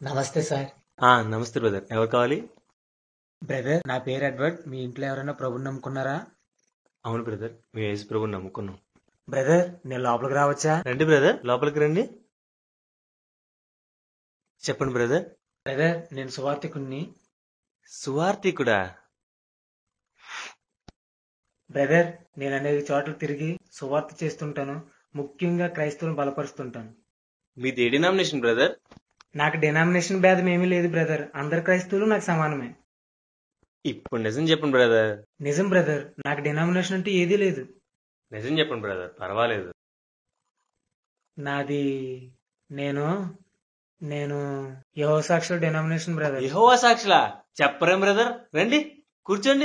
నమస్తే సార్ ఆ, నమస్తే బ్రదర్ ఎవరు కావాలి బ్రదర్ నా పేరు ఎడ్వర్డ్ మీ ఇంట్లో ఎవరైనా ప్రభుని నమ్ముకున్నారా అవును బ్రదర్ మేము యేసు ప్రభుని నమ్ముకున్నాం బ్రదర్ నేను లోపలికి రావచ్చా రండి బ్రదర్ లోపలికి రండి చెప్పండి బ్రదర్ బ్రదర్ నేను సువార్థికుణ్ణి సువార్థికుడా బ్రదర్ నేను అనేక చోట్ల తిరిగి సువార్త చేస్తుంటాను ముఖ్యంగా క్రైస్తవులను బలపరుస్తుంటాను మీది ఏ డినామినేషన్ బ్రదర్ నాకు డినామినేషన్ భేదం ఏమీ లేదు బ్రదర్ అందరు క్రైస్తవులు నాకు సమానమే ఇప్పుడు నిజం చెప్పండి బ్రదర్ నిజం బ్రదర్ నాకు డినామినేషన్ అంటే ఏదీ లేదు నిజం చెప్పండి బ్రదర్ పర్వాలేదు నాది నేను నేను యహో సాక్షుల డినామినేషన్ బ్రదర్ యెహోవా సాక్షులా చెప్పరేం బ్రదర్ రండి కూర్చోండి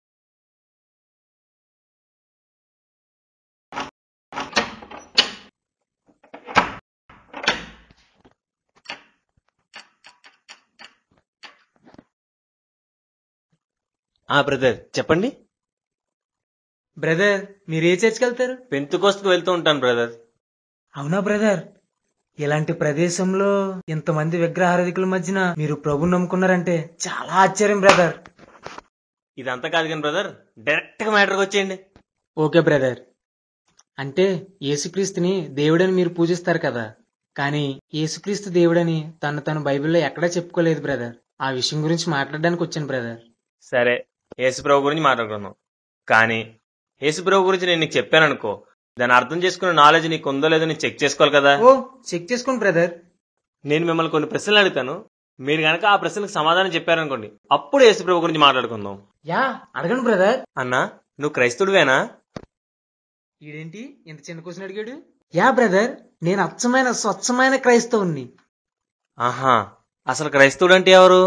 ఆ బ్రదర్ చెప్పండి బ్రదర్ మీరు ఏ చర్చ్కి వెళ్తారు పెంతుకోస్తకు వెళ్తూ ఉంటాను బ్రదర్ అవునా బ్రదర్ ఇలాంటి ప్రదేశంలో ఇంతమంది విగ్రహారధికుల మధ్యన మీరు ప్రభు నమ్ముకున్నారంటే చాలా ఆశ్చర్యం బ్రదర్ ఇదంతా కాదు కానీ బ్రదర్ డైరెక్ట్ గా మ్యాటర్కి వచ్చేయండి ఓకే బ్రదర్ అంటే యేసుక్రీస్తుని దేవుడని మీరు పూజిస్తారు కదా కానీ యేసుక్రీస్తు దేవుడని తను తను బైబిల్లో ఎక్కడా చెప్పుకోలేదు బ్రదర్ ఆ విషయం గురించి మాట్లాడడానికి వచ్చాను బ్రదర్ సరే యేసుప్రభు గురించి మాట్లాడుకుందాం కానీ యేసుప్రభు గురించి నేను నీకు చెప్పాను అనుకో దాన్ని అర్థం చేసుకునే నాలెడ్జ్ నీకు ఉందో లేదో నేను చెక్ చేసుకోవాలి కదా ఓ చెక్ చేసుకోండి బ్రదర్ నేను మిమ్మల్ని కొన్ని ప్రశ్నలు అడుగుతాను మీరు గనక ఆ ప్రశ్నలకు సమాధానం చెప్పారనుకోండి అప్పుడు యేసుప్రభు గురించి మాట్లాడుకుందాం యా అడగండి బ్రదర్ అన్నా నువ్వు క్రైస్తవుడివేనా ఈడేంటి ఇంత చిన్న క్వశ్చన్ అడిగాడు యా బ్రదర్ నేను అచ్చమైన స్వచ్ఛమైన క్రైస్తవుని ఆహా అసలు క్రైస్తవుడు అంటే ఎవరు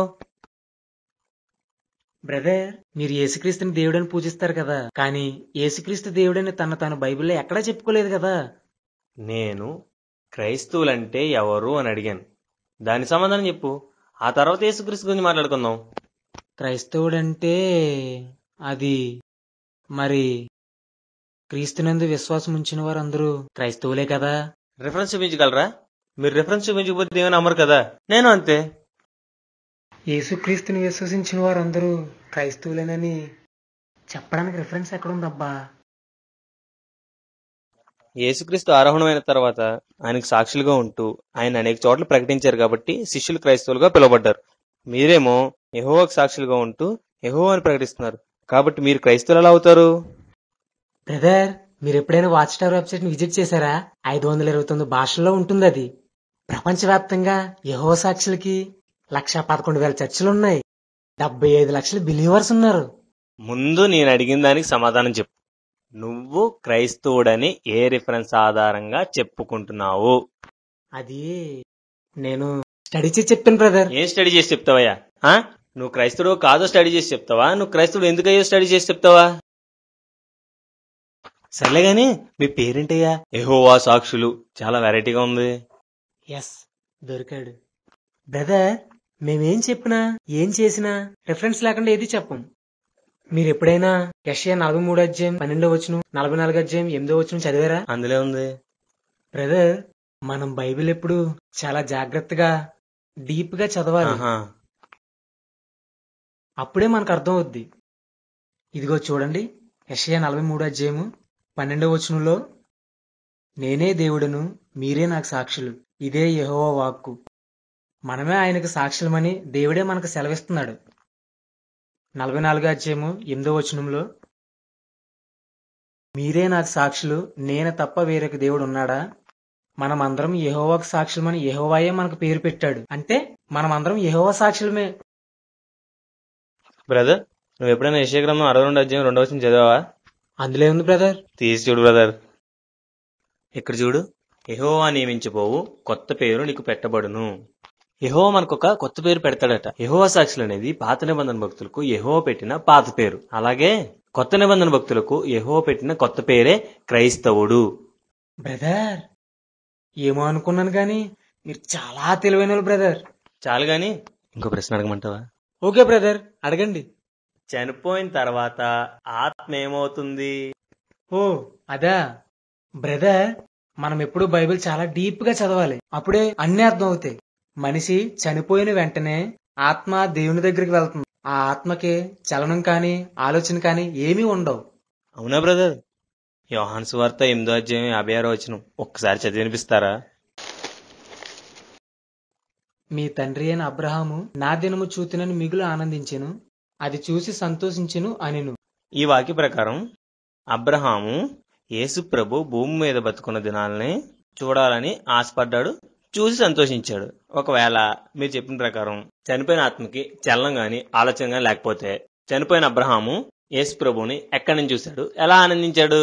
బ్రదర్ మీరు యేసుక్రీస్తుని దేవుడని పూజిస్తారు కదా కానీ యేసుక్రీస్తు దేవుడని తన తను బైబిల్లో ఎక్కడా చెప్పుకోలేదు కదా నేను క్రైస్తవులంటే ఎవరు అని అడిగాను దాని సమాధానం చెప్పు ఆ తర్వాత యేసుక్రీస్తు గురించి మాట్లాడుకుందాం క్రైస్తవుడంటే అది మరి క్రీస్తునందు విశ్వాసం ఉంచిన వారందరూ క్రైస్తవులే కదా రిఫరెన్స్ చూపించగలరా మీరు రిఫరెన్స్ చూపించకపోతే దేవుని అమ్మరు కదా నేను అంతే యేసుక్రీస్తుని విశ్వసించిన వారందరూ క్రైస్తవులేనని చెప్పడానికి రిఫరెన్స్ ఎక్కడుందబ్బా యేసుక్రీస్తు ఆరోహణమైన తర్వాత ఆయనకు సాక్షులుగా ఉంటూ ఆయన అనేక చోట్ల ప్రకటించారు కాబట్టి శిష్యులు క్రైస్తవులుగా పిలువబడ్డారు మీరేమో యెహోవాకు సాక్షులుగా ఉంటూ యెహోవా అని ప్రకటిస్తున్నారు కాబట్టి మీరు క్రైస్తవులు ఎలా అవుతారు బ్రదర్ మీరు ఎప్పుడైనా వాచ్ టవర్ వెబ్సైట్ ని విజిట్ చేశారా ఐదు వందల ఇరవై తొమ్మిది భాషల్లో ఉంటుంది అది ప్రపంచవ్యాప్తంగా యహో సాక్షులకి లక్ష పదకొండు వేల చర్చలున్నాయి డెబ్బై ఐదు లక్షల బిలీవర్స్ ఉన్నారు ముందు నేను అడిగిన దానికి సమాధానం చెప్పు నువ్వు క్రైస్తవుడని ఏ రిఫరెన్స్ ఆధారంగా చెప్పుకుంటున్నావు అది నేను స్టడీ చేసి చెప్పాను బ్రదర్ ఏం స్టడీ చేసి చెప్తావయ్యా ఆ? నువ్వు క్రైస్తవుడు కాదో స్టడీ చేసి చెప్తావా నువ్వు క్రైస్తవుడు ఎందుకయ్యో స్టడీ చేసి చెప్తావా సర్లే గాని మీ పేరేంటయ్యా ఎహోవా సాక్షులు చాలా వెరైటీగా ఉంది ఎస్ దొరికాడు బ్రదర్ మేమేం చెప్పినా ఏం చేసినా రిఫరెన్స్ లేకుండా ఏది చెప్పం మీరు ఎప్పుడైనా యషయా నలభై మూడు అధ్యాయం పన్నెండో వచ్చును నలభై నాలుగు అధ్యాయం ఎనిమిదో వచ్చును చదివారా అందులో ఉంది బ్రదర్ మనం బైబిల్ ఎప్పుడు చాలా జాగ్రత్తగా డీప్ గా చదవాలి ఆహా. అప్పుడే మనకు అర్థం అవుద్ది ఇదిగో చూడండి యషయా నలభై మూడు అధ్యాయము పన్నెండవ వచనంలో నేనే దేవుడను మీరే నాకు సాక్షులు ఇదే యెహోవా వాక్కు మనమే ఆయనకు సాక్షులమని దేవుడే మనకు సెలవిస్తున్నాడు నలభై నాలుగో అధ్యాయము ఎనిమిదో వచనంలో మీరే నాకు సాక్షులు నేను తప్ప వేరొక దేవుడు ఉన్నాడా మనం అందరం యెహోవాకు సాక్షులమని యెహోవాయే మనకు పేరు పెట్టాడు అంటే మనం అందరం యెహోవా సాక్షులమే బ్రదర్ నువ్వు ఎప్పుడైనా యశగ్రంథం అరవై రెండు అధ్యాయం రెండవ వచ్చిన చదివావా అందులో ఉంది బ్రదర్ తీసి చూడు బ్రదర్ ఇక్కడ చూడు యెహోవా నియమించబోవు కొత్త పేరు నీకు పెట్టబడును యెహోవా మనకు ఒక కొత్త పేరు పెడతాడట యెహోవా సాక్షులు అనేది పాత నిబంధన భక్తులకు యెహోవా పెట్టిన పాత పేరు అలాగే కొత్త నిబంధన భక్తులకు యెహోవా పెట్టిన కొత్త పేరే క్రైస్తవుడు బ్రదర్ ఏమో అనుకున్నాను కానీ మీరు చాలా తెలివైన వాళ్ళు బ్రదర్ చాలు గాని ఇంకో ప్రశ్న అడగమంటావా ఓకే బ్రదర్ అడగండి చనిపోయిన తర్వాత ఆత్మ ఏమవుతుంది ఓ అదా బ్రదర్ మనం ఎప్పుడు బైబిల్ చాలా డీప్ గా చదవాలి అప్పుడే అన్ని అర్థం అవుతాయి మనిషి చనిపోయిన వెంటనే ఆత్మ దేవుని దగ్గరికి వెళ్తుంది ఆ ఆత్మకి చలనం కానీ ఆలోచన కానీ ఏమీ ఉండవు అవునా బ్రదర్ యోహాన్ సువార్త ఎనిమిదో అధ్యాయం యాభై ఆరో వచనం ఒక్కసారి చదివి వినిపిస్తారా మీ తండ్రి అయిన అబ్రహాము నా దినము చూతినని మిగులు ఆనందించెను అది చూసి సంతోషించెను అనెను ఈ వాక్య ప్రకారం అబ్రహాము యేసు ప్రభు భూమి మీద బతుకున్న దినాలని చూడాలని ఆశపడ్డాడు చూసి సంతోషించాడు ఒకవేళ మీరు చెప్పిన ప్రకారం చనిపోయిన ఆత్మకి చలనం గాని ఆలోచన గాని లేకపోతే చనిపోయిన అబ్రహాము యేసు ప్రభుని ఎక్కడి నుంచి చూశాడు ఎలా ఆనందించాడు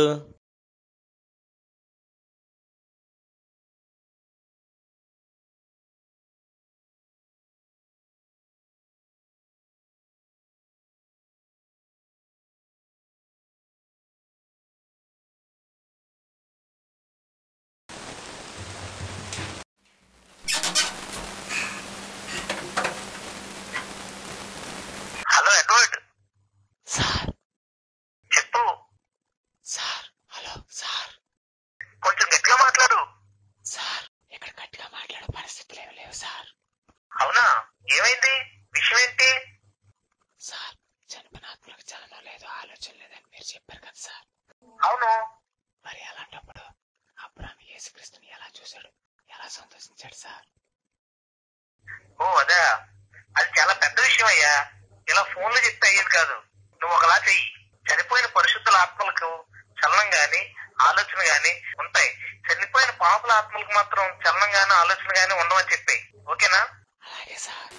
హలో ఎడ్వర్డ్ సార్ చెప్పు సార్ హలో సార్ కొంచెం గట్టిగా మాట్లాడు సార్ ఇక్కడ గట్టిగా మాట్లాడే పరిస్థితులు ఏమి లేవు సార్ అవునా ఏమైంది విషయం ఏంటి సార్ చనిపోయిన ఆత్మలకు చలనం లేదు ఆలోచన లేదని మీరు చెప్పారు కదా సార్ అవును మరి అలాంటప్పుడు అబ్రాహం యేసుక్రీస్తుని ఎలా చూశాడు ఎలా సంతోషించాడు సార్ ఓ అదా అది చాలా పెద్ద విషయం అయ్యా ఇలా ఫోన్లో చెప్తే అయ్యేది కాదు నువ్వు ఒకలా చెయ్యి చనిపోయిన పరిశుద్ధుల ఆత్మలకు చలనం గాని ఆలోచన గాని ఉంటాయి చనిపోయిన పాపుల ఆత్మలకు మాత్రం చలనం గాని ఆలోచన గాని ఉండవని చెప్పాయి ఓకేనా అలాగే సార్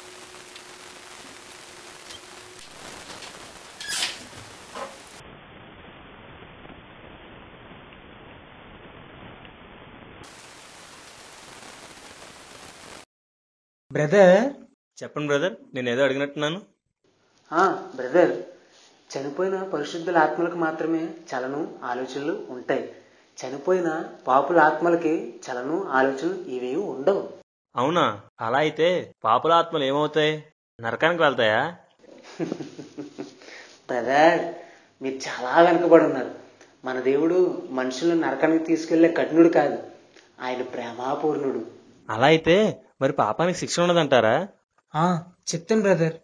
బ్రదర్ చెప్పండి బ్రదర్ నేను ఏదో అడిగినట్టున్నాను బ్రదర్ చనిపోయిన పరిశుద్ధుల ఆత్మలకు మాత్రమే చలనం ఆలోచనలు ఉంటాయి చనిపోయిన పాపుల ఆత్మలకి చలనం ఆలోచనలు ఇవేవి ఉండవు అవునా అలా అయితే పాపుల ఆత్మలు ఏమవుతాయి నరకానికి వెళ్తాయా బ్రదర్ మీరు చాలా వెనకబడి ఉన్నారు మన దేవుడు మనుషులను నరకానికి తీసుకెళ్లే కఠినుడు కాదు ఆయన ప్రేమాపూర్ణుడు అలా అయితే మరి పాపానికి శిక్ష ఉండదంటారా చెప్తాను బ్రదర్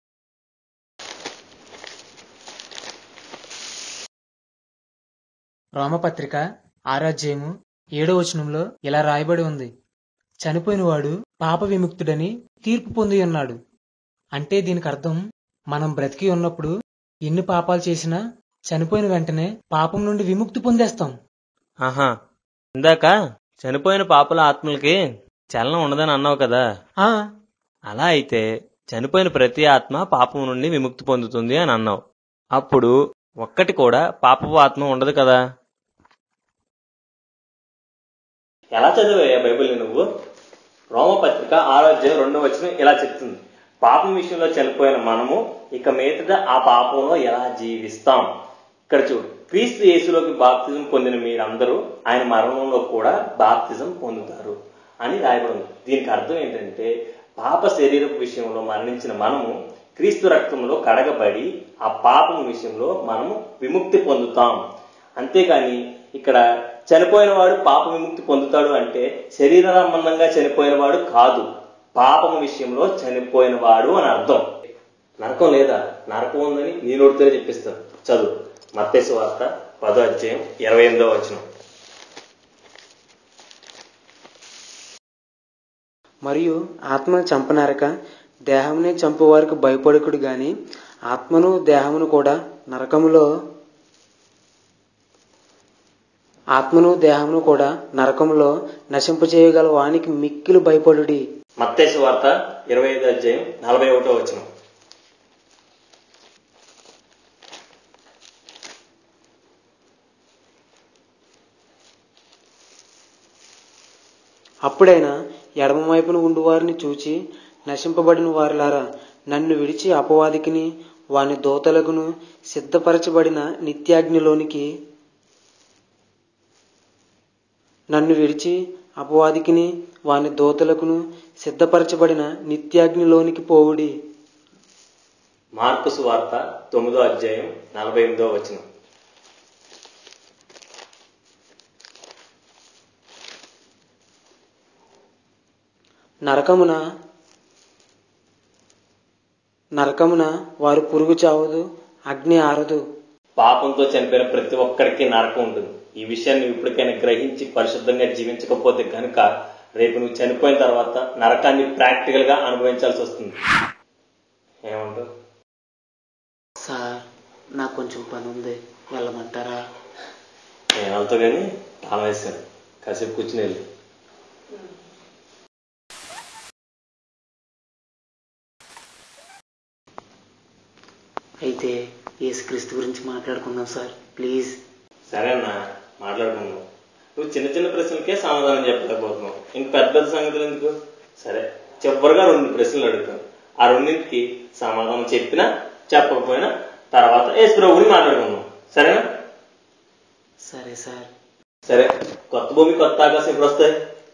రోమపత్రిక ఆరాధ్యము ఏడో వచనంలో ఇలా రాయబడి ఉంది చనిపోయినవాడు పాప విముక్తుడని తీర్పు పొంది ఉన్నాడు అంటే దీనికి అర్థం మనం బ్రతికి ఉన్నప్పుడు ఎన్ని పాపాలు చేసినా చనిపోయిన వెంటనే పాపం నుండి విముక్తి పొందేస్తాం ఆహా ఇందాక చనిపోయిన పాపుల ఆత్మలకి చలనం ఉండదని అన్నావు కదా ఆ అలా అయితే చనిపోయిన ప్రతి ఆత్మ పాపం నుండి విముక్తి పొందుతుంది అని అన్నావు అప్పుడు ఒక్కటి కూడా పాపపు ఆత్మ ఉండదు కదా ఎలా చదివా బైబిల్ నువ్వు రోమపత్రిక ఆరోగ్యం రెండో వచ్చిన ఇలా చెప్తుంది పాపం విషయంలో చనిపోయిన మనము ఇక మీదట ఆ పాపంలో ఎలా జీవిస్తాం ఇక్కడ చూడు క్రీస్తు యేసులోకి బాప్తిజం పొందిన మీరందరూ ఆయన మరణంలో కూడా బాప్తిజం పొందుతారు అని రాయబడి ఉంది దీనికి అర్థం ఏంటంటే పాప శరీరం విషయంలో మరణించిన మనము క్రీస్తు రక్తంలో కడగబడి ఆ పాపం విషయంలో మనము విముక్తి పొందుతాం అంతేగాని ఇక్కడ చనిపోయిన వాడు పాప విముక్తి పొందుతాడు అంటే శరీర సంబంధంగా చనిపోయిన వాడు కాదు పాపం విషయంలో చనిపోయిన వాడు అని అర్థం నరకం లేదా నరకం ఉందని నీ నోటితోనే చెప్పిస్తాను చదువు మత్తేసు వార్త పదో అధ్యాయం ఇరవై ఎనిమిదో వచనం మరియు ఆత్మను చంపనారక దేహమునే చంపువారికి భయపడకుడు గాని ఆత్మను దేహమును కూడా నరకములో ఆత్మను దేహమును కూడా నరకములో నశింపచేయగల వానికి మిక్కిలు భయపడుడి మత్తేసు వార్త ఇరవై ఐదో అధ్యాయం నలభై ఒకటో వచనం అప్పుడైనా ఎడమ వైపున ఉండు వారిని చూచి నశింపబడిన వారిలారా నన్ను విడిచి అపవాదికిని వాని దోతలకును సిద్ధపరచబడిన నిత్యాగ్నిలోనికి నన్ను విడిచి అపవాదికిని వాని దోతలకును సిద్ధపరచబడిన నిత్యాగ్నిలోనికి పోవుడి మార్కుసు వార్త తొమ్మిదో అధ్యాయం నలభై ఎనిమిదో వచనం నరకమున నరకమున వారు పురుగు చావదు అగ్ని ఆరదు పాపంతో చనిపోయిన ప్రతి ఒక్కరికి నరకం ఉంటుంది ఈ విషయాన్ని నువ్వు ఇప్పటికైనా గ్రహించి పరిశుద్ధంగా జీవించకపోతే కనుక రేపు నువ్వు చనిపోయిన తర్వాత నరకాన్ని ప్రాక్టికల్ గా అనుభవించాల్సి వస్తుంది ఏమంటావు సార్ నాకు కొంచెం పని ఉంది వెళ్ళమంటారా నేను వెళ్తా కానీ తాళం వేసాను కాసేపు కూర్చుని వెళ్ళి అయితే యేసుక్రీస్తు గురించి మాట్లాడుకుందాం సార్ ప్లీజ్ సరే అన్న మాట్లాడుకుందాం నువ్వు చిన్న చిన్న ప్రశ్నలకే సమాధానం చెప్పలేకపోతున్నావు ఇంక పెద్ద పెద్ద సంగతులు ఎందుకు సరే చివరిగా రెండు ప్రశ్నలు అడుగుతాను ఆ రెండింటికి సమాధానం చెప్పినా చెప్పకపోయినా తర్వాత యేసు ప్రభు గురించి మాట్లాడుకుందాం సరేనా సరే సార్ సరే కొత్త భూమి కొత్త ఆకాశం ఇప్పుడు వస్తాయి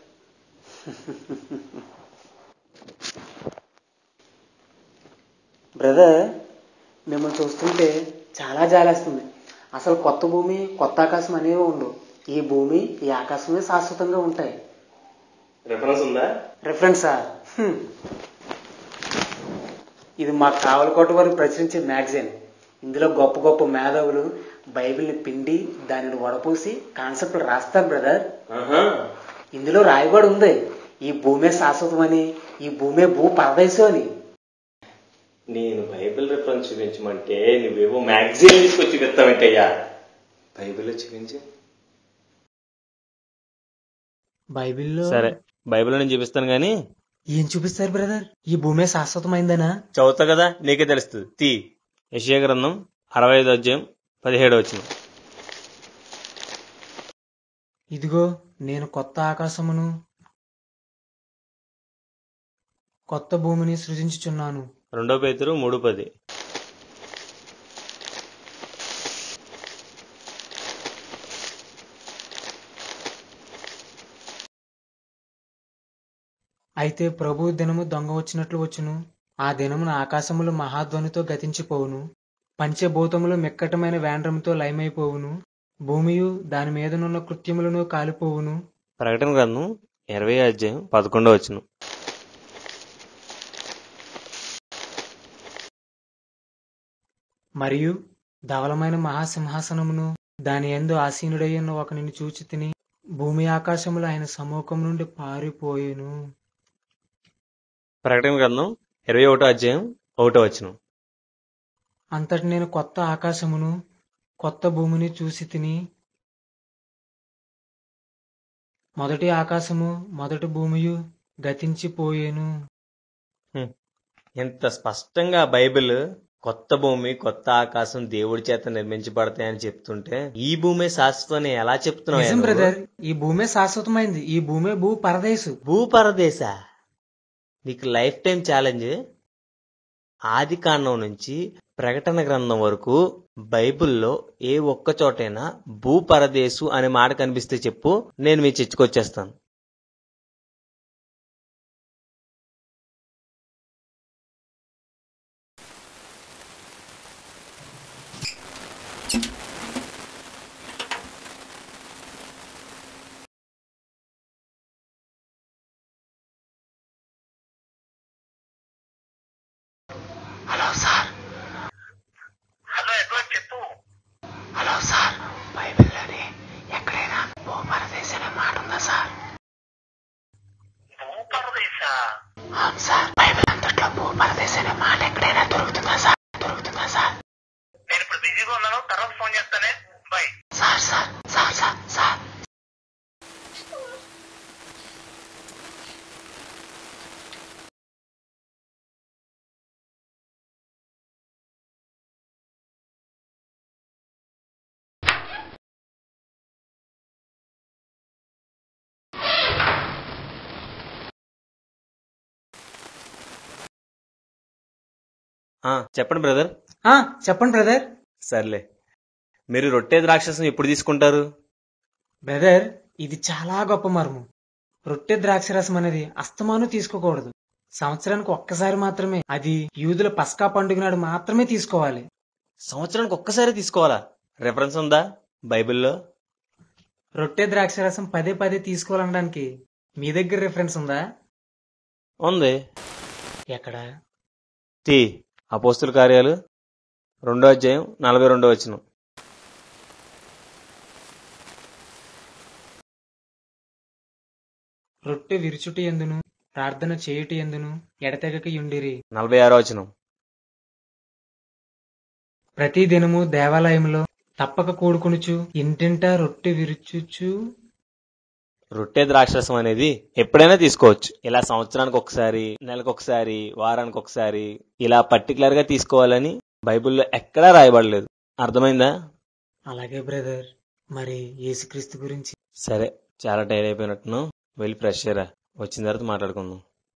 బ్రదర్ మిమ్మల్ని చూస్తుంటే చాలా జాలేస్తుంది అసలు కొత్త భూమి కొత్త ఆకాశం అనేవి ఉండవు ఈ భూమి ఈ ఆకాశమే శాశ్వతంగా ఉంటాయి రిఫరెన్స్ ఉందా రిఫరెన్సా హ్మ్. ఇది మా కావలకోట వారు ప్రచురించే మ్యాగజైన్ ఇందులో గొప్ప గొప్ప మేధావులు బైబిల్ని పిండి దానిని వడపోసి కాన్సెప్ట్లు రాస్తారు బ్రదర్ ఆహా ఇందులో రాయబడి ఉంది ఈ భూమే శాశ్వతమని ఈ భూమే భూ పరదేశం అని నేను బైబిల్ రిఫరెన్స్ చూపించమంటే నువ్వేవో మ్యాగజైన్ తీసుకొచ్చి చూపిస్తావేంటయ్యా బైబిల్లో చూపించు బైబిల్లో సరే బైబిల్లో నేను చూపిస్తాను కానీ ఏం చూపిస్తారు బ్రదర్ ఈ భూమే శాశ్వతమైందనా చదువుతా కదా నీకే తెలుస్తుంది తీ యశయ గ్రంథం అరవై ఐదు అధ్యాయం పదిహేడు వచ్చిన ఇదిగో నేను కొత్త ఆకాశమును కొత్త భూమిని సృజించుచున్నాను రెండో పేతురు మూడు పది అయితే ప్రభు దినము దొంగ వచ్చినట్లు వచ్చును ఆ దినమున ఆకాశములు మహాధ్వనితో గతించిపోవును పంచభూతములు మిక్కటమైన వేండ్రముతో లయమైపోవును భూమియు దాని మీదనున్న కృత్యములను కాలిపోవును ప్రకటన గ్రంథం ఇరవై అధ్యాయం పదకొండో వచ్చిన మరియు ధవలమైన మహాసింహాసనమును దాని యందు ఆసీనుడై ఉన్న ఒకనిని చూచి తిని భూమి ఆకాశములు ఆయన సముఖం నుండి పారిపోయెను ప్రకటన గ్రంథం ఇరవై ఒకటో అధ్యాయం ఒకటో వచ్చిన అంతటి నేను కొత్త ఆకాశమును కొత్త భూమిని చూసి తిని మొదటి ఆకాశము మొదటి భూమియు గతించిపోయేను ఎంత స్పష్టంగా బైబిల్ కొత్త భూమి కొత్త ఆకాశం దేవుడి చేత నిర్మించబడతాయని చెప్తుంటే ఈ భూమి శాశ్వతం అని ఎలా నిజం చెప్తున్నావు బ్రదర్ ఈ భూమే శాశ్వతమైంది ఈ భూమే భూ పరదేశు భూపరదేశ నీకు లైఫ్ టైం ఛాలెంజ్ ఆది కాండం నుంచి ప్రకటన గ్రంథం వరకు బైబిల్లో ఏ ఒక్క చోటైనా భూపరదేశు అనే మాట కనిపిస్తే చెప్పు నేను మీ చర్చకొచ్చేస్తాను హలో సార్ హలో ఎడ్వర్డ్ చెప్పు హలో సార్ బైబిల్లోని ఎక్కడైనా భూ పరదేశం అనే మాట ఉందా సార్ భూపరదేశా అవును సార్ బైబిల్ అంతట్లో భూ పరదేశం అనే మాట ఎక్కడైనా దొరుకుతుందా సార్ దొరుకుతుందా సార్ నేను ఇప్పుడు బిజీగా ఉన్నాను తర్వాత ఫోన్ చేస్తానే bye sir sir sir sir sir ఆ, చెప్పండి బ్రదర్ ఆ, చెప్పండి బ్రదర్ సర్లే మీరు రొట్టె ద్రాక్షసం ఎప్పుడు తీసుకుంటారు బ్రదర్ ఇది చాలా గొప్ప మర్మం రొట్టె ద్రాక్షరసం అనేది అస్తమాను తీసుకోకూడదు సంవత్సరానికి ఒక్కసారి మాత్రమే అది యూదుల పస్కా పండుగ నాడు మాత్రమే తీసుకోవాలి సంవత్సరానికి ఒక్కసారి తీసుకోవాలా రెఫరెన్స్ ఉందా బైబిల్లో రొట్టె ద్రాక్షరసం పదే పదే తీసుకోవాలనడానికి మీ దగ్గర రిఫరెన్స్ ఉందా ఉంది ఎక్కడ టి అపోస్తుల కార్యాలు రెండో అధ్యాయం నలభై రెండో వచనం రొట్టె విరుచుటి ఎందును ప్రార్థన చేయుటి ఎందును ఎడతెగక యుండిరి నలభై ఆరో వచనం ప్రతి దినము దేవాలయంలో తప్పక కూడుకొనుచు ఇంటింటా రొట్టె విరుచుచు రొట్టె ద్రాక్షరసం అనేది ఎప్పుడైనా తీసుకోవచ్చు ఇలా సంవత్సరానికి ఒకసారి నెలకు ఒకసారి వారానికి ఒకసారి ఇలా పర్టికులర్ గా తీసుకోవాలని బైబిల్లో ఎక్కడా రాయబడలేదు అర్థమైందా అలాగే బ్రదర్ మరి యేసుక్రీస్తు గురించి సరే చాలా టైర్ అయిపోయినట్టును వెళ్ళి ఫ్రెష్ అయ్యరా వచ్చిన తర్వాత మాట్లాడుకుందాం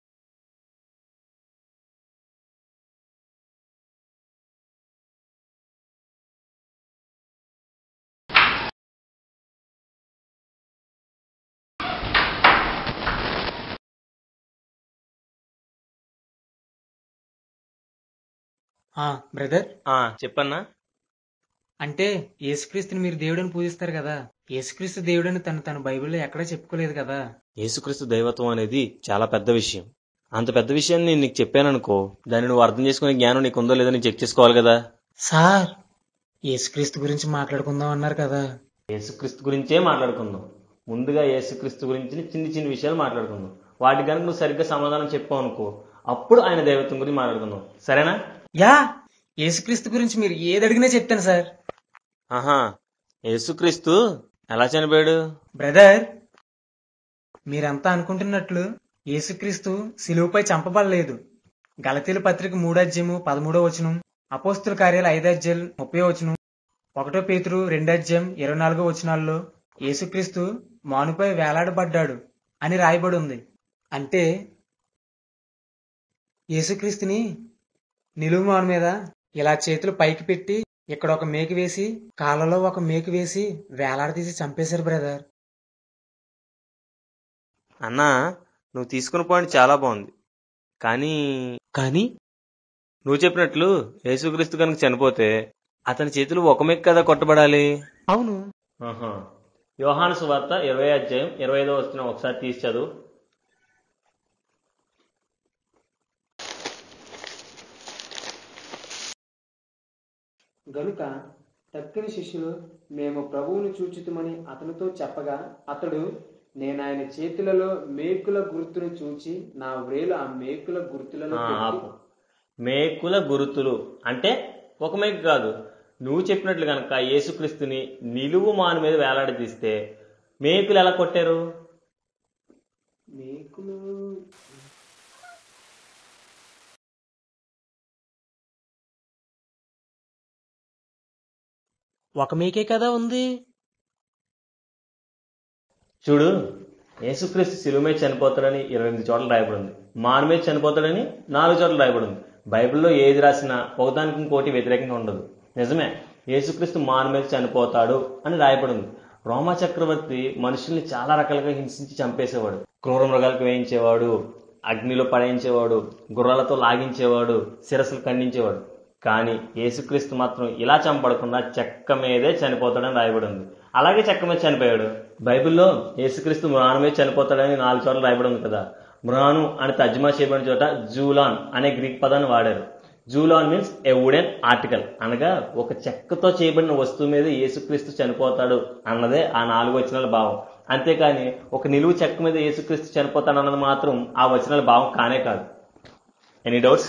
ఆ బ్రదర్ ఆ చెప్పన్నా అంటే యేసుక్రీస్తుని మీరు దేవుడని పూజిస్తారు కదా యేసుక్రీస్తు దేవుడని తను తన బైబిల్లో ఎక్కడా చెప్పుకోలేదు కదా యేసుక్రీస్తు దైవత్వం అనేది చాలా పెద్ద విషయం అంత పెద్ద విషయాన్ని నేను నీకు చెప్పాననుకో దాన్ని నువ్వు అర్థం చేసుకునే జ్ఞానం నీకు ఉందో లేదో నీకు చెక్ చేసుకోవాలి కదా సార్ యేసుక్రీస్తు గురించి మాట్లాడుకుందాం అన్నారు కదా యేసుక్రీస్తు గురించే మాట్లాడుకుందాం ముందుగా యేసుక్రీస్తు గురించి చిన్ని చిన్ని విషయాలు మాట్లాడుకుందాం వాటి కనుక నువ్వు సరిగ్గా సమాధానం చెప్పావు అనుకో అప్పుడు ఆయన దైవత్వం గురించి మాట్లాడుకుందాం సరేనా యా యేసుక్రీస్తు గురించి మీరు ఏది అడిగినా చెప్తాను సార్ ఆహా యేసుక్రీస్తు ఎలా చనిపోయాడు బ్రదర్ మీరంతా అనుకుంటున్నట్లు యేసుక్రీస్తు శిలువుపై చంపబడలేదు గలతీల పత్రిక మూడాధ్యాయము పదమూడో వచనం అపోస్తుల కార్యాలు ఐదాధ్యాయం ముప్పై వచనం ఒకటో పేతురు రెండాధ్యాయం ఇరవై నాలుగో వచనాల్లో యేసుక్రీస్తు మానుపై వేలాడబడ్డాడు అని రాయబడి ఉంది అంటే యేసుక్రీస్తుని నిలువు మాను మీద ఇలా చేతులు పైకి పెట్టి ఇక్కడ ఒక మేకు వేసి కాళ్ళలో ఒక మేకు వేసి వేలాడదీసి చంపేశారు బ్రదర్ అన్నా నువ్వు తీసుకున్న పాయింట్ చాలా బాగుంది కానీ కానీ నువ్వు చెప్పినట్లు యేసుక్రీస్తు కనుక చనిపోతే అతని చేతులు ఒక మెక్కు కదా కొట్టబడాలి అవును ఆహా. యోహాను సువార్త ఇరవై అధ్యాయం ఇరవై ఐదో వచ్చిన ఒకసారి తీసి చదువు గనుక తక్కిన శిష్యులు మేము ప్రభువును చూచుతుమని అతనితో చెప్పగా అతడు నేను ఆయన చేతులలో మేకుల గుర్తును చూచి నా వ్రేలు ఆ మేకుల గుర్తులలో ఆ, పెట్టి ఆపు. మేకుల గురుతులు అంటే ఒక మేకు కాదు నువ్వు చెప్పినట్లు కనుక యేసుక్రీస్తుని నిలువు మాను మీద వేలాడదీస్తే మేకులు ఎలా కొట్టారు మేకులు ఒక మేకే కదా ఉంది చూడు యేసుక్రీస్తు శిలువ మీద చనిపోతాడని ఇరవై ఎనిమిది చోట్ల రాయబడింది మాను మీద చనిపోతాడని నాలుగు చోట్ల రాయబడింది బైబిల్లో ఏది రాసినా ఒకదానికి ఇంకోటి వ్యతిరేకంగా ఉండదు నిజమే యేసుక్రీస్తు మాను మీద చనిపోతాడు అని రాయబడింది రోమా చక్రవర్తి మనుషుల్ని చాలా రకాలుగా హింసించి చంపేసేవాడు క్రూర మృగాలకు వేయించేవాడు అగ్నిలో పడేయించేవాడు గుర్రాలతో లాగించేవాడు శిరస్సులు ఖండించేవాడు కానీ యేసుక్రీస్తు మాత్రం ఇలా చంపడకుండా చెక్క మీదే చనిపోతాడని రాయబడి ఉంది అలాగే చెక్క మీద చనిపోయాడు బైబిల్లో యేసుక్రీస్తు మ్రాను మీద చనిపోతాడని నాలుగు చోట్ల రాయబడి ఉంది కదా మ్రాను అని తర్జుమా చేయబడిన చోట జూలాన్ అనే గ్రీక్ పదాన్ని వాడారు జూలాన్ మీన్స్ ఏ వుడెన్ ఆర్టికల్ అనగా ఒక చెక్కతో చేయబడిన వస్తువు మీద యేసుక్రీస్తు చనిపోతాడు అన్నదే ఆ నాలుగు వచనాల భావం అంతేకాని ఒక నిలువు చెక్క మీద యేసుక్రీస్తు చనిపోతాడు అన్నది మాత్రం ఆ వచనాల భావం కానే కాదు ఎనీ డౌట్స్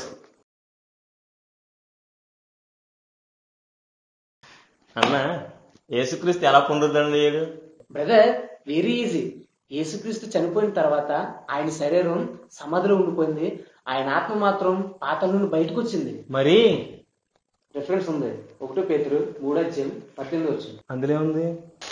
అన్నా యేసుక్రీస్తు ఎలా పునరుద్ధరణ అయ్యాడు బ్రదర్ వెరీ ఈజీ యేసుక్రీస్తు చనిపోయిన తర్వాత ఆయన శరీరం సమాధిలో ఉండిపోయింది ఆయన ఆత్మ మాత్రం పాతల నుండి బయటకు వచ్చింది మరి రిఫరెన్స్ ఉంది ఒకటో పేతురు మూడోధ్యాయం పద్దెనిమిది వచ్చింది అందులో ఉంది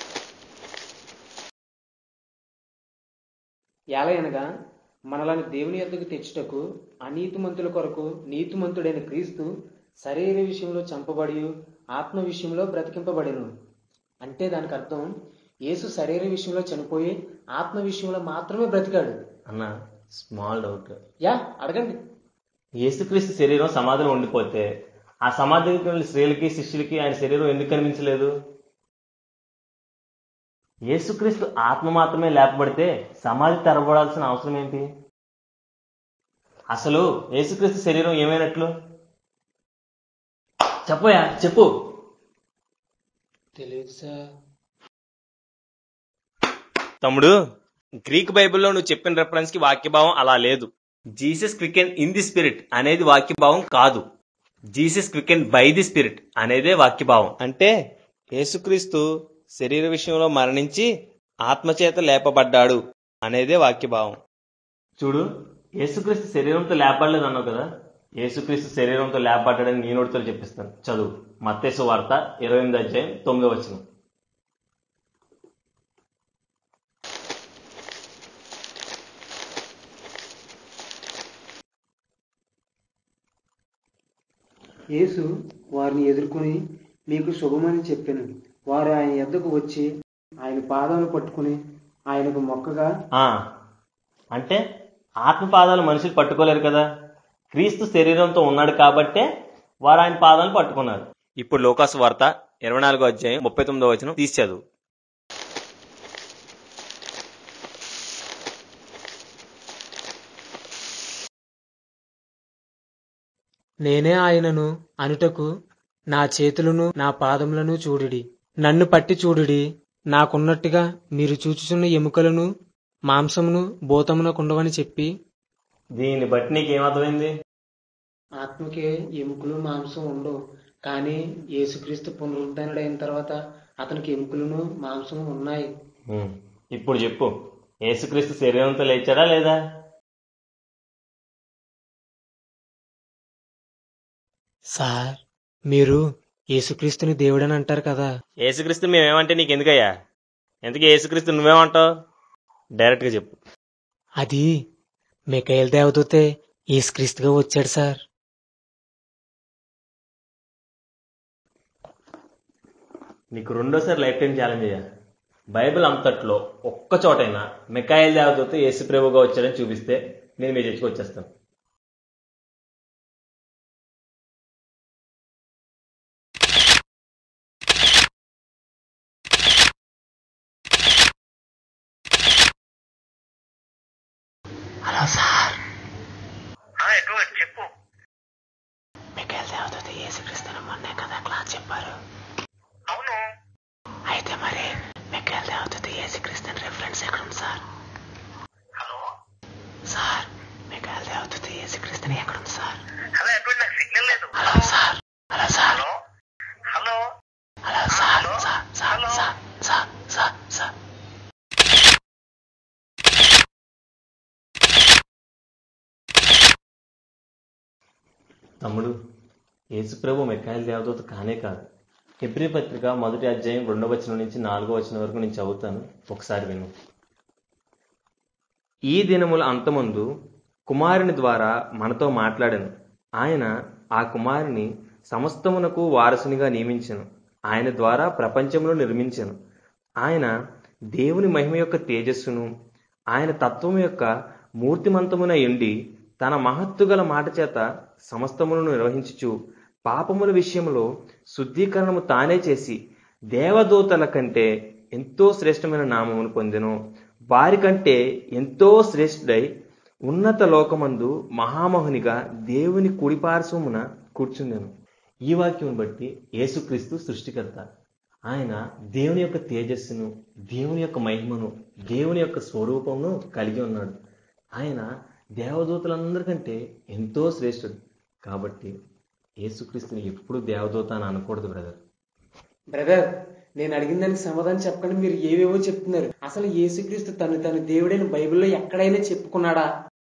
ఎలయనగా మనలను దేవుని యొద్దకు తెచ్చుటకు అనీతిమంతుల కొరకు నీతిమంతుడైన క్రీస్తు శరీర విషయంలో చంపబడి ఆత్మ విషయంలో బ్రతికింపబడిను అంటే దానికి అర్థం యేసు శరీర విషయంలో చనిపోయి ఆత్మ విషయంలో మాత్రమే బ్రతికాడు అన్న స్మాల్ డౌట్ యా అడగండి యేసుక్రీస్తు శరీరం సమాధిలో ఉండిపోతే ఆ సమాధికి వెళ్ళిన స్త్రీలకి శిష్యులకి ఆయన శరీరం ఎందుకు కనిపించలేదు యేసుక్రీస్తు ఆత్మ మాత్రమే లేపబడితే సమాధి తెరబడాల్సిన అవసరం ఏంటి అసలు యేసుక్రీస్తు శరీరం ఏమైనట్లు చెప్పయా చెప్పు తెలియదు సార్ తమ్ముడు గ్రీక్ బైబిల్లో నువ్వు చెప్పిన రెఫరెన్స్ కి వాక్యభావం అలా లేదు Jesus quicken in the spirit అనేది వాక్యభావం కాదు Jesus quicken by the spirit అనేదే వాక్యభావం అంటే యేసుక్రీస్తు శరీర విషయంలో మరణించి ఆత్మచేత లేపబడ్డాడు అనేదే వాక్యభావం చూడు యేసుక్రీస్తు శరీరంతో లేపబడలేదు అన్నావు కదా యేసుక్రీస్తు శరీరంతో లేపబడ్డాడని నీ నోటితో చెప్పిస్తాను చదువు మత్తేసు వార్త ఇరవై ఎనిమిది అధ్యాయం తొమ్మిదో వచ్చిన యేసు వారిని ఎదుర్కొని మీకు శుభమని చెప్పాను వారు ఆయన ఎద్దకు వచ్చి ఆయన పాదాలను పట్టుకుని ఆయనకు మొక్కగా ఆ, అంటే ఆత్మపాదాలు మనుషులు పట్టుకోలేరు కదా క్రీస్తు శరీరంతో ఉన్నాడు కాబట్టే వారు ఆయన పాదాలను పట్టుకున్నారు ఇప్పుడు లోకాసు వార్త ఇరవై నాలుగో అధ్యాయం ముప్పై తొమ్మిదో వచనం తీసి చదువు నేనే ఆయనను అనుటకు నా చేతులను నా పాదములను చూడుడి నన్ను పట్టి చూడుడి నాకున్నట్టుగా మీరు చూచుచున్న ఎముకలను మాంసమును భూతమునకుండవని చెప్పి దీన్ని బట్టి నీకేమర్థమైంది ఆత్మకే ఎముకలు మాంసం ఉండవు కానీ యేసుక్రీస్తు పునరుద్ధరణుడైన తర్వాత అతనికి ఎముకలను మాంసము ఉన్నాయి ఉమ్, ఇప్పుడు చెప్పు యేసుక్రీస్తు శరీరంతో లేచాడా లేదా సార్ మీరు యేసుక్రీస్తుని దేవుడని అంటారు కదా యేసుక్రీస్తు మేమేమంటే నీకు ఎందుకయ్యా ఎందుకు యేసుక్రీస్తు నువ్వేమంటావు డైరెక్ట్గా చెప్పు అది మికైల్ దేవదూతే యేసుక్రీస్తుగా వచ్చాడు సార్ నీకు రెండోసారి లైఫ్ టైం ఛాలెంజ్ అయ్యా బైబిల్ అంతట్లో ఒక్క చోటైనా మికాయల్ దేవతతో యేసు ప్రభుగా వచ్చాడని చూపిస్తే నేను మీ చర్చకు వచ్చేస్తాను హలో సార్ ఆ, ఎడ్వర్డ్ చెప్పు మికైల్ దేవదూత యేసుక్రీస్తుని మొన్నే కదా క్లాస్ చెప్పారు అవును అయితే మరి మికైల్ దేవదూత యేసుక్రీస్తుని రిఫరెన్స్ ఎక్కడ ఉంది సార్ హలో సార్ మికైల్ దేవదూత యేసుక్రీస్తుని ఎక్కడ ఉంది సార్ హలో ఎడ్వర్డ్ నాకు సిగ్నల్ లేదు hello sir hello sir hello hello hello sir sir sir sir sir sir sir తమ్ముడు యేసుప్రభు మికాయల్ దేవదూత కానే కాదు హెబ్రి పత్రిక మొదటి అధ్యాయం రెండవ వచనం నుంచి నాలుగో వచనం వరకు నేను చదువుతాను ఒకసారి విను ఈ దినముల అంతమందు కుమారుని ద్వారా మనతో మాట్లాడాను ఆయన ఆ కుమారుని సమస్తమునకు వారసునిగా నియమించను ఆయన ద్వారా ప్రపంచమును నిర్మించను ఆయన దేవుని మహిమ యొక్క తేజస్సును ఆయన తత్వము యొక్క మూర్తిమంతమున ఎండి తన మహత్తు గల మాట చేత సమస్తమును నిర్వహించుచు పాపముల విషయంలో శుద్ధీకరణము తానే చేసి దేవదూతల కంటే ఎంతో శ్రేష్టమైన నామమును పొందెను వారి కంటే ఎంతో శ్రేష్ఠుడై ఉన్నత లోకమందు మహామహునిగా దేవుని కుడిపార్శ్వమున కూర్చుండెను ఈ వాక్యం బట్టి యేసుక్రీస్తు సృష్టికర్త ఆయన దేవుని యొక్క తేజస్సును దేవుని యొక్క మహిమను దేవుని యొక్క స్వరూపమును కలిగి ఉన్నాడు ఆయన దేవదూతలందరికంటే ఎంతో శ్రేష్ఠుడు కాబట్టి యేసుక్రీస్తుని ఎప్పుడు దేవదూత అని అనకూడదు బ్రదర్ బ్రదర్ నేను అడిగిన దానికి సమాధానం చెప్పకుండా మీరు ఏవేవో చెప్తున్నారు అసలు యేసుక్రీస్తు తను తను దేవుడైన బైబిల్లో ఎక్కడైనా చెప్పుకున్నాడా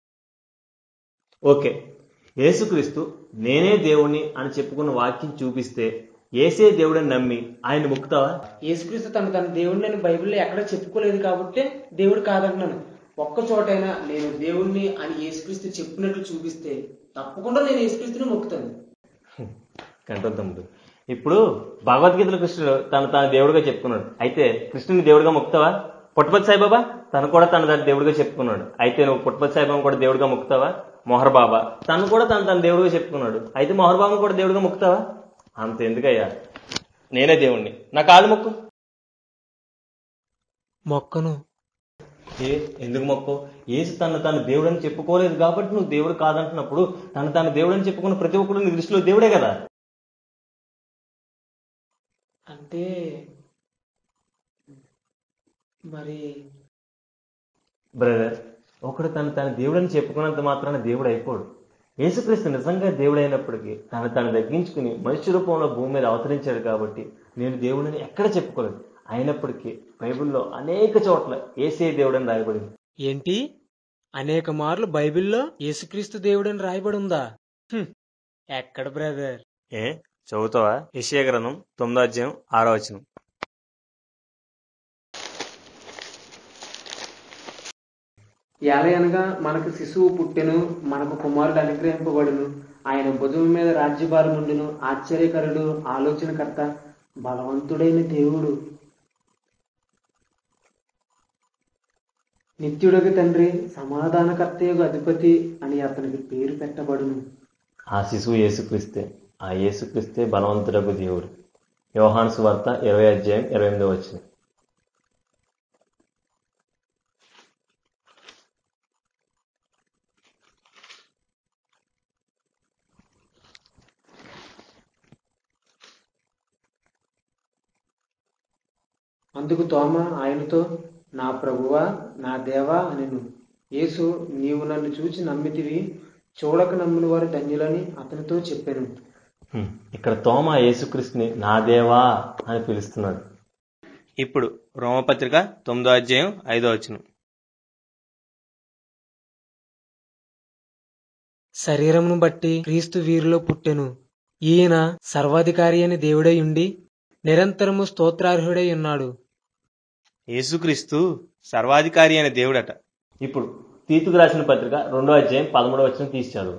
ఓకే యేసుక్రీస్తు నేనే దేవుణ్ణి అని చెప్పుకున్న వాక్యం చూపిస్తే ఏసే దేవుడని నమ్మి ఆయన ముక్తావా యేసుక్రీస్తు తను తన దేవుడిని నేను బైబిల్లో ఎక్కడ చెప్పుకోలేదు కాబట్టి దేవుడు కాదంటున్నాను ఒక్క చోటైనా నేను దేవుణ్ణి అని యేసుక్రీస్తు చెప్పినట్లు చూపిస్తే తప్పకుండా నేను యేసుక్రీస్తుని మొక్కుతాను కంటోన్ తమ్ముడు ఇప్పుడు భగవద్గీతలో కృష్ణుడు తను తన దేవుడిగా చెప్పుకున్నాడు అయితే కృష్ణుని దేవుడిగా మొక్కుతావా పుట్టపతి సాయిబాబా తను కూడా తన తన దేవుడిగా చెప్పుకున్నాడు అయితే నువ్వు పుట్టపతి సాయిబాబా కూడా దేవుడిగా మొక్కుతావా మొహర్ బాబా తను కూడా తను తన దేవుడిగా చెప్పుకున్నాడు అయితే మొహర్ బాబా కూడా దేవుడిగా మొక్కుతావా అంత ఎందుకయ్యా నేనే దేవుణ్ణి నా కాదు మొక్కు మొక్కను ఏ ఎందుకు మొక్కో ఏసు తను తాను దేవుడని చెప్పుకోలేదు కాబట్టి నువ్వు దేవుడు కాదంటున్నప్పుడు తను తాను దేవుడని చెప్పుకున్న ప్రతి ఒక్కడు నీ దృష్టిలో దేవుడే కదా అంటే మరి బ్రదర్ ఒకడు తను తన దేవుడని చెప్పుకున్నంత మాత్రాన దేవుడు అయిపోడు యేసుక్రీస్తు నిజంగా దేవుడు అయినప్పటికీ తను తను తగ్గించుకుని మనుష్య రూపంలో భూమి మీద అవతరించాడు కాబట్టి నేను దేవుడిని ఎక్కడ చెప్పుకోలేదు అయినప్పటికీ బైబిల్లో అనేక చోట్ల ఏసే దేవుడని రాయబడింది ఏంటి అనేక మార్లు బైబిల్లో యేసుక్రీస్తు దేవుడని రాయబడి ఉందా హ్మ్. ఎక్కడ బ్రదర్ ఏ చదువుతావా యెషయా గ్రంథం తొమ్మిదో అధ్యాయం ఆరో వచనం ఏలయనగా మనకు శిశువు పుట్టెను మనకు కుమారుడు అనుగ్రహింపబడును ఆయన భుజం మీద రాజ్యభారం ఉండును ఆశ్చర్యకరుడు ఆలోచనకర్త బలవంతుడైన దేవుడు నిత్యుడకు తండ్రి సమాధానకర్తయగు అధిపతి అని అతనికి పేరు పెట్టబడును ఆ శిశువు యేసుక్రీస్తే ఆ యేసుక్రీస్తే బలవంతుడకు దేవుడు యోహాను సువార్త ఇరవై అధ్యాయం ఇరవై ఎనిమిదో వచ్చిన అందుకు తోమ ఆయనతో నా ప్రభువా నా దేవా అనెను యేసు నీవు నన్ను చూచి నమ్మితివి చూడక నమ్మిన వారు ధన్యులని అతనితో చెప్పాను హ్మ్. ఇక్కడ తోమ యేసుక్రీస్తుని నా దేవా అని పిలుస్తున్నాడు ఇప్పుడు రోమపత్రిక తొమ్మిదో అధ్యాయం ఐదో వచనం శరీరమును బట్టి క్రీస్తు వీరిలో పుట్టెను ఈయన సర్వాధికారి అని దేవుడై ఉండి నిరంతరము స్తోత్రార్హుడై ఉన్నాడు యేసుక్రీస్తు సర్వాధికారి అనే దేవుడట ఇప్పుడు తీతుకు రాసిన పత్రిక రెండో అధ్యాయం పదమూడవ వచనం తీసి చదువు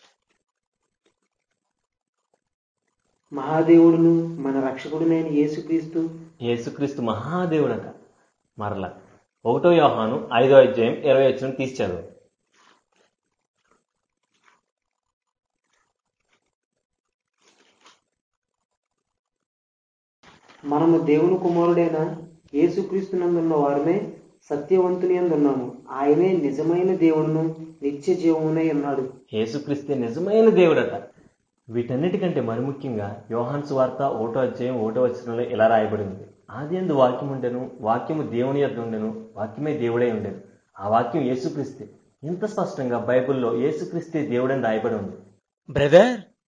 మహాదేవుడును మన రక్షకుడునైన యేసుక్రీస్తు యేసుక్రీస్తు మహాదేవుడట మరలా ఒకటో యోహాను ఐదో అధ్యాయం ఇరవై వచనం తీసి చదువు మనము దేవుని కుమారుడైన యేసుక్రీస్తునందున్న వారమే సత్యవంతుని అందున్నాము ఆయనే నిజమైన దేవుడును నిత్య జీవమునై ఉన్నాడు యేసుక్రీస్తే నిజమైన దేవుడట వీటన్నిటికంటే మరి ముఖ్యంగా యోహాన్ సువార్త ఓటో అధ్యాయం ఓటో వచనంలో ఇలా రాయబడింది ఆది ఎందు వాక్యం ఉండెను వాక్యము దేవుని యొద్ద ఉండెను వాక్యమే దేవుడై ఉండెను ఆ వాక్యం యేసుక్రీస్తే ఇంత స్పష్టంగా బైబిల్లో యేసుక్రీస్తే దేవుడని రాయబడి ఉంది బ్రదర్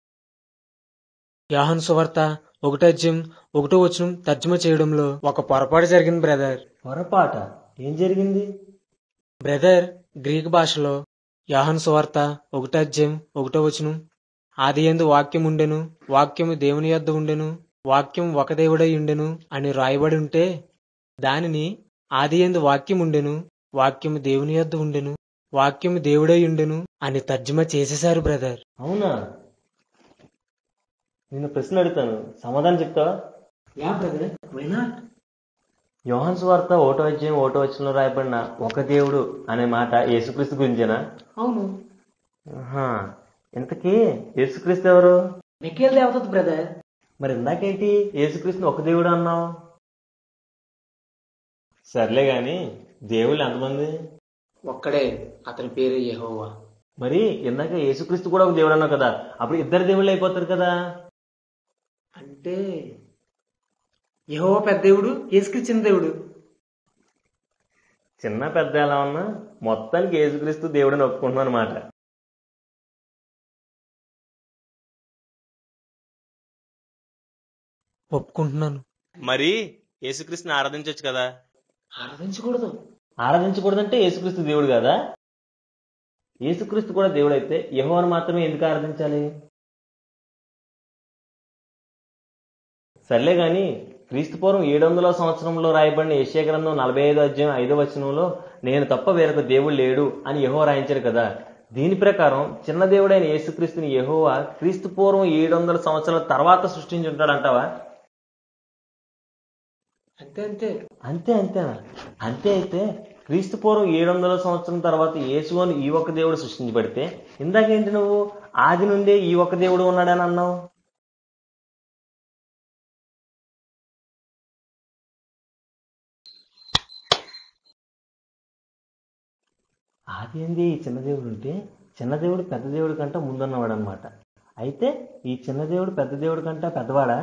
యాహన్ సువార్త ఒకటో అధ్యాయం ఒకటో వచనం తర్జుమా చేయడంలో ఒక పొరపాటు జరిగింది బ్రదర్ పొరపాట ఏం జరిగింది బ్రదర్ గ్రీక్ భాషలో యాహన్ సువార్త ఒకటో అధ్యాయం ఒకటో వచనం ఆది యందు వాక్యం ఉండెను వాక్యము దేవుని యొద్ద ఉండెను వాక్యం ఒక దేవుడై ఉండెను అని రాయబడి ఉంటే దానిని ఆది యందు వాక్యం ఉండెను వాక్యము దేవుని యొద్ద ఉండెను వాక్యము దేవుడై ఉండెను అని తర్జుమా చేసేశారు బ్రదర్ అవునా నేను ప్రశ్న అడుగుతాను సమాధానం చెప్తావా యా బ్రదర్ వై నాట్ యోహాన్ సువార్త ఓటో అధ్యాయం ఓటో వచనంలో రాయబడిన ఒక దేవుడు అనే మాట యేసుక్రీస్తు గురించేనా అవును ఆహా. ఇంతకీ యేసుక్రీస్తు ఎవరు మికేల్ దేవత బ్రదర్ మరి ఇందాకేంటి యేసుక్రీస్తుని ఒక దేవుడు అన్నావు సర్లే గాని దేవుళ్ళు ఎంతమంది ఒక్కడే అతని పేరు యెహోవా మరి ఇందాక యేసుక్రీస్తు కూడా ఒక దేవుడు అన్నావు కదా అప్పుడు ఇద్దరు దేవుళ్ళు అయిపోతారు కదా అంటే యెహోవా పెద్ద దేవుడు యేసుక్రీస్తు చిన్న దేవుడు చిన్న పెద్ద ఎలా ఉన్నా మొత్తానికి యేసుక్రీస్తు దేవుడని ఒప్పుకుంటున్నాను అనమాట ఒప్పుకుంటున్నాను మరి యేసుక్రీస్తుని ఆరాధించవచ్చు కదా ఆరాధించకూడదు ఆరాధించకూడదంటే యేసుక్రీస్తు దేవుడు కదా యేసుక్రీస్తు కూడా దేవుడు అయితే యెహోవాను మాత్రమే ఎందుకు ఆరాధించాలి సర్లే గాని క్రీస్తు పూర్వం ఏడు వందల సంవత్సరంలో రాయబడిన యెషయా గ్రంథం నలభై ఐదో అధ్యాయం ఐదో వచనంలో నేను తప్ప వేరొక దేవుడు లేడు అని యెహో రాయించారు కదా దీని ప్రకారం చిన్న దేవుడైన యేసుక్రీస్తుని యెహోవా క్రీస్తు పూర్వం ఏడు వందల సంవత్సరాల తర్వాత సృష్టించి ఉంటాడంటావా అంతే అంతే అంతే అంతేనా అంతే అయితే క్రీస్తు పూర్వం ఏడు వందల సంవత్సరం తర్వాత యేసు అని ఈ ఒక్క దేవుడు సృష్టించబడితే ఇందాకేంటి నువ్వు ఆది నుండే ఈ ఒక్క దేవుడు ఉన్నాడని అన్నావు ఆది ఏంది ఈ చిన్న దేవుడు ఉంటే చిన్న దేవుడు పెద్ద దేవుడి కంటే ముందున్నవాడు అనమాట అయితే ఈ చిన్న దేవుడు పెద్ద దేవుడి కంటే పెద్దవాడా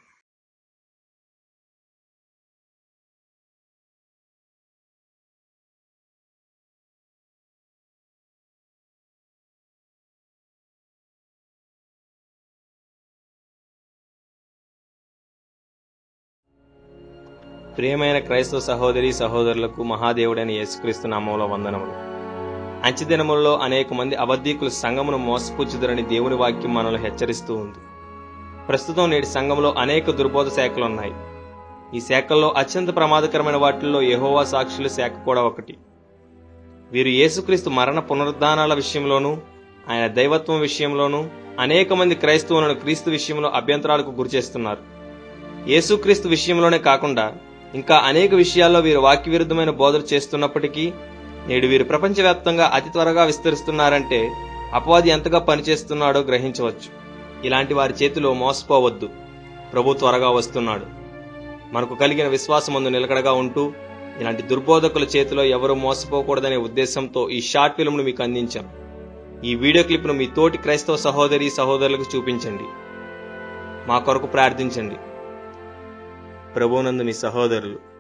ప్రియమైన క్రైస్తవ సహోదరి సహోదరులకు మహాదేవుడైన యేసుక్రీస్తు నామంలో వందనములు అంచెదినములలో అనేక మంది అబద్ధీకులు సంఘమును మోసపుచ్చుదరని దేవుని వాక్యం మనల్ని హెచ్చరిస్తూ ఉంది ప్రస్తుతం నేటి సంఘంలో అనేక దుర్బోధ శాఖలు ఉన్నాయి ఈ శాఖల్లో అత్యంత ప్రమాదకరమైన వాటిల్లో యెహోవా సాక్షుల శాఖ కూడా ఒకటి వీరు యేసుక్రీస్తు మరణ పునరుద్ధానాల విషయంలోనూ ఆయన దైవత్వం విషయంలోనూ అనేక మంది క్రైస్తవులను క్రీస్తు విషయంలో అభ్యంతరాలకు గురిచేస్తున్నారు యేసుక్రీస్తు విషయంలోనే కాకుండా ఇంకా అనేక విషయాల్లో వీరు వాక్య విరుద్ధమైన బోధలు చేస్తున్నప్పటికీ నేడు వీరు ప్రపంచవ్యాప్తంగా అతి త్వరగా విస్తరిస్తున్నారంటే అపవాది ఎంతగా పనిచేస్తున్నాడో గ్రహించవచ్చు ఇలాంటి వారి చేతిలో మోసపోవద్దు ప్రభు త్వరగా వస్తున్నాడు మనకు కలిగిన విశ్వాసమందు నిలకడగా ఉంటూ ఇలాంటి దుర్బోధకుల చేతిలో ఎవరూ మోసపోకూడదనే ఉద్దేశంతో ఈ షార్ట్ ఫిల్మ్ను మీకు అందించాం ఈ వీడియో క్లిప్ను మీ తోటి క్రైస్తవ సహోదరి సహోదరులకు చూపించండి మా కొరకు ప్రార్థించండి ప్రభునందు మీ సహోదరులు